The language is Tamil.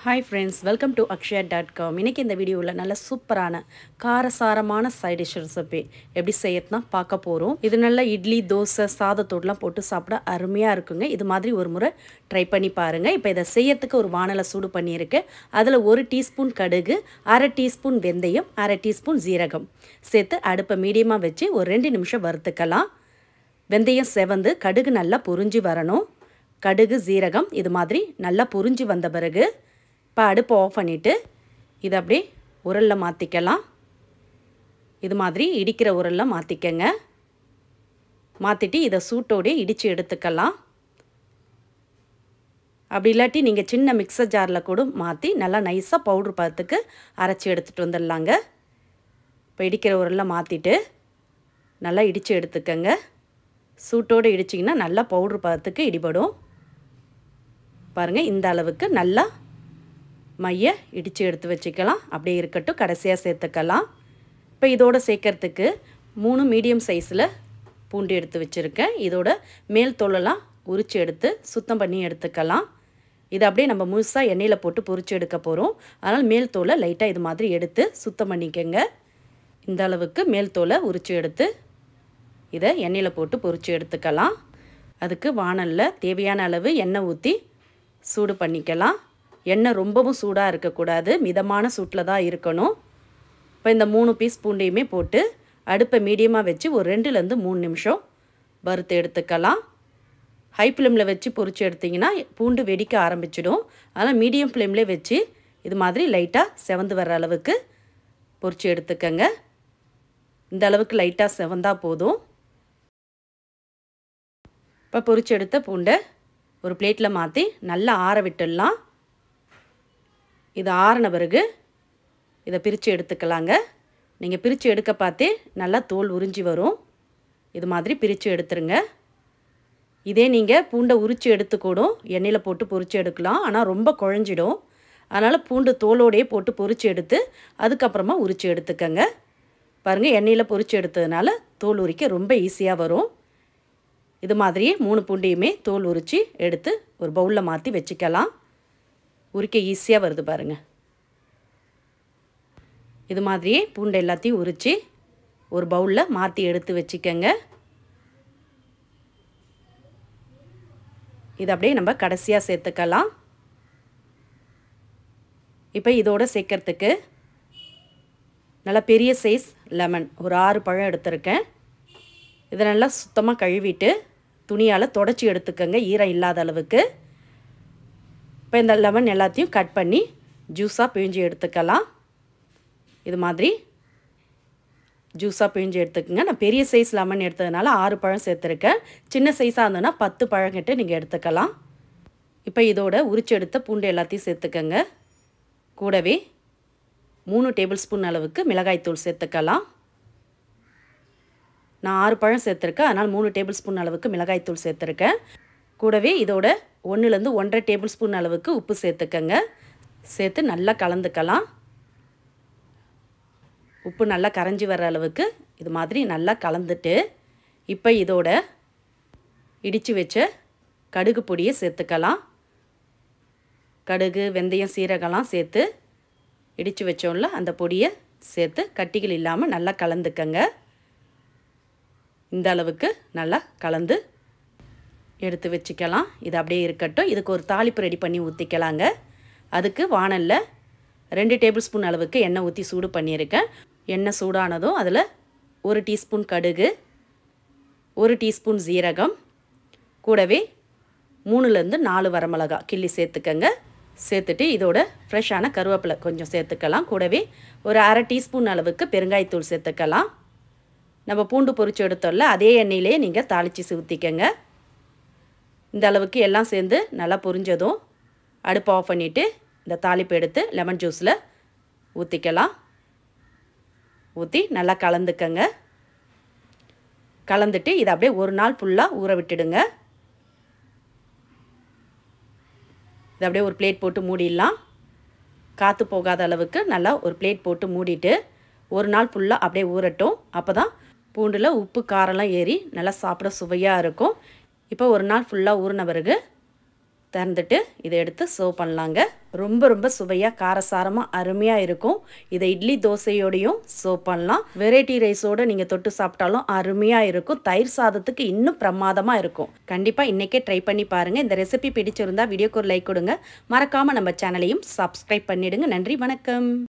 hi friends welcome to Akshaya dot com இன்றைக்கி இந்த வீடியோவில் நல்ல சூப்பரான காரசாரமான சைட் டிஷ் ரெசிபி எப்படி செய்யறதுனா பார்க்க போகிறோம் இது நல்ல இட்லி தோசை சாதத்தோடலாம் போட்டு சாப்பிட அருமையாக இருக்குங்க இது மாதிரி ஒரு முறை ட்ரை பண்ணி பாருங்கள் இப்போ இதை செய்யறதுக்கு ஒரு வானலை சூடு பண்ணியிருக்கேன் அதில் ஒரு டீஸ்பூன் கடுகு அரை டீஸ்பூன் வெந்தயம் அரை டீஸ்பூன் ஜீரகம் சேர்த்து அடுப்பை மீடியமாக வச்சு ஒரு ரெண்டு நிமிஷம் வறுத்துக்கலாம் வெந்தயம் செவந்து கடுகு நல்லா பொரிஞ்சு வரணும் கடுகு ஜீரகம் இது மாதிரி நல்லா பொரிஞ்சு வந்த பிறகு இப்போ அடுப்பை ஆஃப் பண்ணிவிட்டு இதை அப்படியே உரலில் மாற்றிக்கலாம் இது மாதிரி இடிக்கிற உரலில் மாற்றிக்கங்க மாற்றிட்டு இதை சூட்டோடே இடித்து எடுத்துக்கலாம் அப்படி இல்லாட்டி நீங்கள் சின்ன மிக்சர் ஜாரில் கூட மாற்றி நல்லா நைஸாக பவுட்ரு பார்த்துக்கு அரைச்சி எடுத்துகிட்டு வந்துடலாங்க இப்போ இடிக்கிற உரலில் மாற்றிட்டு நல்லா இடித்து எடுத்துக்கங்க சூட்டோடு இடிச்சிங்கன்னா நல்லா பவுட்ரு பார்த்துக்கு இடிபடும் பாருங்கள் இந்த அளவுக்கு நல்லா மைய இடித்து எடுத்து வச்சுக்கலாம் அப்படியே இருக்கட்டும் கடைசியாக சேர்த்துக்கலாம் இப்போ இதோடு சேர்க்கறதுக்கு மூணு மீடியம் சைஸில் பூண்டு எடுத்து வச்சுருக்கேன் இதோட மேல் தோலெல்லாம் உரித்து எடுத்து சுத்தம் பண்ணி எடுத்துக்கலாம் இதை அப்படியே நம்ம முழுசாக எண்ணெயில் போட்டு பொரிச்சு எடுக்க போகிறோம் அதனால் மேல் தோலை லைட்டாக இது மாதிரி எடுத்து சுத்தம் பண்ணிக்கோங்க இந்த அளவுக்கு மேல் தோலை உரித்து எடுத்து இதை எண்ணெயில் போட்டு பொரிச்சு எடுத்துக்கலாம் அதுக்கு வானலில் தேவையான அளவு எண்ணெய் ஊற்றி சூடு பண்ணிக்கலாம் எண்ணெய் ரொம்பவும் சூடாக இருக்கக்கூடாது மிதமான சூட்டில் தான் இருக்கணும் இப்போ இந்த மூணு பீஸ் பூண்டையுமே போட்டு அடுப்பை மீடியமாக வச்சு ஒரு ரெண்டுலேருந்து மூணு நிமிஷம் வறுத்து எடுத்துக்கலாம் ஹை ஃப்ளேமில் வச்சு பொரிச்சு எடுத்திங்கன்னா பூண்டு வெடிக்க ஆரம்பிச்சிடும் அதனால் மீடியம் ஃப்ளேம்லேயே வச்சு இது மாதிரி லைட்டாக செவந்து வர அளவுக்கு பொரிச்சு எடுத்துக்கங்க இந்த அளவுக்கு லைட்டாக செவந்தால் போதும் இப்போ பொரிச்சு எடுத்த பூண்டை ஒரு பிளேட்டில் மாற்றி நல்லா ஆற விட்டுடலாம் இது ஆறின பிறகு இதை பிரித்து எடுத்துக்கலாங்க நீங்கள் பிரித்து எடுக்க பார்த்தே நல்லா தோல் உறிஞ்சி வரும் இது மாதிரி பிரித்து எடுத்துருங்க இதே நீங்கள் பூண்டை உரித்து எடுத்துக்கூடும் எண்ணெயில் போட்டு பொரித்து எடுக்கலாம் ஆனால் ரொம்ப குழஞ்சிடும் அதனால் பூண்டு தோலோடையே போட்டு பொரித்து எடுத்து அதுக்கப்புறமா உரித்து எடுத்துக்கங்க பாருங்கள் எண்ணெயில் பொரித்து எடுத்ததுனால தோல் உரிக்க ரொம்ப ஈஸியாக வரும் இது மாதிரியே மூணு பூண்டையுமே தோல் உரித்து எடுத்து ஒரு பவுலில் மாற்றி வச்சுக்கலாம் உரிக்க ஈஸியாக வருது பாருங்கள் இது மாதிரியே பூண்டை எல்லாத்தையும் உரித்து ஒரு பவுலில் மாற்றி எடுத்து வச்சுக்கோங்க இது அப்படியே நம்ம கடைசியாக சேர்த்துக்கலாம் இப்போ இதோடு சேர்க்கறதுக்கு நல்லா பெரிய சைஸ் லெமன் ஒரு ஆறு பழம் எடுத்திருக்கேன் இதை நல்லா சுத்தமாக கழுவிட்டு துணியால் தொடச்சி எடுத்துக்கோங்க ஈரம் இல்லாத அளவுக்கு இப்போ இந்த லெமன் எல்லாத்தையும் கட் பண்ணி ஜூஸாக பிழிஞ்சு எடுத்துக்கலாம் இது மாதிரி ஜூஸாக பிழிஞ்சு எடுத்துக்கோங்க நான் பெரிய சைஸ் லெமன் எடுத்ததுனால ஆறு பழம் சேர்த்துருக்கேன் சின்ன சைஸாக இருந்ததுன்னா பத்து பழங்கிட்ட நீங்கள் எடுத்துக்கலாம் இப்போ இதோட உரிச்சு எடுத்த பூண்டு எல்லாத்தையும் சேர்த்துக்கோங்க கூடவே மூணு டேபிள் ஸ்பூன் அளவுக்கு மிளகாய்த்தூள் சேர்த்துக்கலாம் நான் ஆறு பழம் சேர்த்துருக்கேன் அதனால் மூணு டேபிள் ஸ்பூன் அளவுக்கு மிளகாய்த்தூள் சேர்த்துருக்கேன் கூடவே இதோட ஒன்றுலேருந்து ஒன்றரை டேபிள் ஸ்பூன் அளவுக்கு உப்பு சேர்த்துக்கங்க சேர்த்து நல்லா கலந்துக்கலாம் உப்பு நல்லா கரைஞ்சி வர அளவுக்கு இது மாதிரி நல்லா கலந்துட்டு இப்போ இதோட இடித்து வச்ச கடுகு பொடியை சேர்த்துக்கலாம் கடுகு வெந்தயம் சீரகம்லாம் சேர்த்து இடித்து வச்சோம்ல அந்த பொடியை சேர்த்து கட்டிகள் இல்லாமல் நல்லா கலந்துக்கங்க இந்த அளவுக்கு நல்லா கலந்து எடுத்து வச்சுக்கலாம் இது அப்படியே இருக்கட்டும் இதுக்கு ஒரு தாளிப்பு ரெடி பண்ணி ஊற்றிக்கலாங்க அதுக்கு வானலில் ரெண்டு டேபிள் ஸ்பூன் அளவுக்கு எண்ணெய் ஊற்றி சூடு பண்ணியிருக்கேன் எண்ணெய் சூடானதும் அதில் ஒரு டீஸ்பூன் கடுகு ஒரு டீஸ்பூன் ஜீரகம் கூடவே மூணுலேருந்து நாலு வரமிளகா கிள்ளி சேர்த்துக்கங்க சேர்த்துட்டு இதோட ஃப்ரெஷ்ஷான கருவேப்பிலை கொஞ்சம் சேர்த்துக்கலாம் கூடவே ஒரு அரை டீஸ்பூன் அளவுக்கு பெருங்காயத்தூள் சேர்த்துக்கலாம் நம்ம பூண்டு பொரிச்சு எடுத்தோம்ல அதே எண்ணெயிலே நீங்கள் தாளித்து ஊற்றிக்கங்க இந்த அளவுக்கு எல்லாம் சேர்ந்து நல்லா பொரிஞ்சதும் அடுப்பு ஆஃப் பண்ணிவிட்டு இந்த தாளிப்பு எடுத்து லெமன் ஜூஸில் ஊற்றிக்கலாம் ஊற்றி நல்லா கலந்துக்கங்க கலந்துட்டு இதை அப்படியே ஒரு நாள் ஃபுல்லாக ஊற விட்டுடுங்க இதை அப்படியே ஒரு பிளேட் போட்டு மூடிடலாம் காற்று போகாத அளவுக்கு நல்லா ஒரு பிளேட் போட்டு மூடிட்டு ஒரு நாள் ஃபுல்லாக அப்படியே ஊறட்டும் அப்போ தான் பூண்டில் உப்பு காரம்லாம் ஏறி நல்லா சாப்பிட சுவையாக இருக்கும் இப்போ ஒரு நாள் ஃபுல்லாக ஊறின பிறகு திறந்துட்டு இதை எடுத்து சர்வ் பண்ணலாங்க ரொம்ப ரொம்ப சுவையாக காரசாரமாக அருமையாக இருக்கும் இதை இட்லி தோசையோடையும் சர்வ் பண்ணலாம் வெரைட்டி ரைஸோடு நீங்கள் தொட்டு சாப்பிட்டாலும் அருமையாக இருக்கும் தயிர் சாதத்துக்கு இன்னும் பிரமாதமாக இருக்கும் கண்டிப்பாக இன்றைக்கே ட்ரை பண்ணி பாருங்கள் இந்த ரெசிபி பிடிச்சிருந்தா வீடியோக்கு ஒரு லைக் கொடுங்க மறக்காமல் நம்ம சேனலையும் சப்ஸ்கிரைப் பண்ணிவிடுங்க நன்றி வணக்கம்